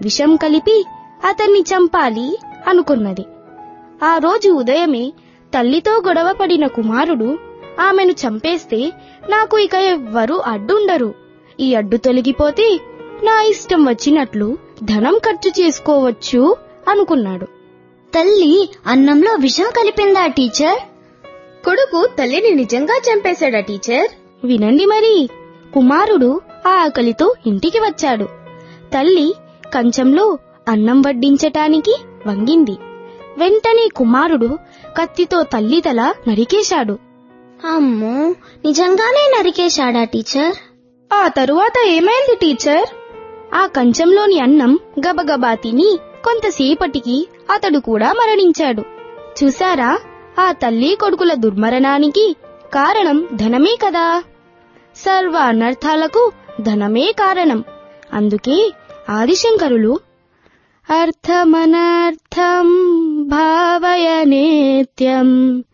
విషం కలిపి అతన్ని చంపాలి అనుకున్నది ఆ రోజు ఉదయమే తల్లితో గొడవ పడిన కుమారుడు ఆమెను చంపేస్తే నాకు ఇక ఎవ్వరూ అడ్డుండరు ఈ అడ్డు తొలగిపోతే నా ఇష్టం వచ్చినట్లు ధనం ఖర్చు చేసుకోవచ్చు అనుకున్నాడు తల్లి అన్నంలో విషం కలిపిందా టీచర్ కొడుకు తల్లిని నిజంగా చంపేశాడా టీచర్ వినండి మరి కుమారుడు ఆ ఆకలితో ఇంటికి వచ్చాడు తల్లి కంచంలో అన్నం వడ్డించటానికి వంగింది వెంటనే కుమారుడు కత్తితో తల్లి తల నరికేశాడు అమ్మో నిజంగానే నరికేశాడా టీచర్ ఆ తరువాత ఏమైంది టీచర్ ఆ కంచంలోని అన్నం గబగబా తిని కొంతసేపటికి అతడు కూడా మరణించాడు చూసారా ఆ తల్లి కొడుకుల దుర్మరణానికి కారణం ధనమే కదా సర్వ అనర్థాలకు ధనమే కారణం అందుకే ఆదిశంకరులు అర్థమనర్థం భావయ నేత్యం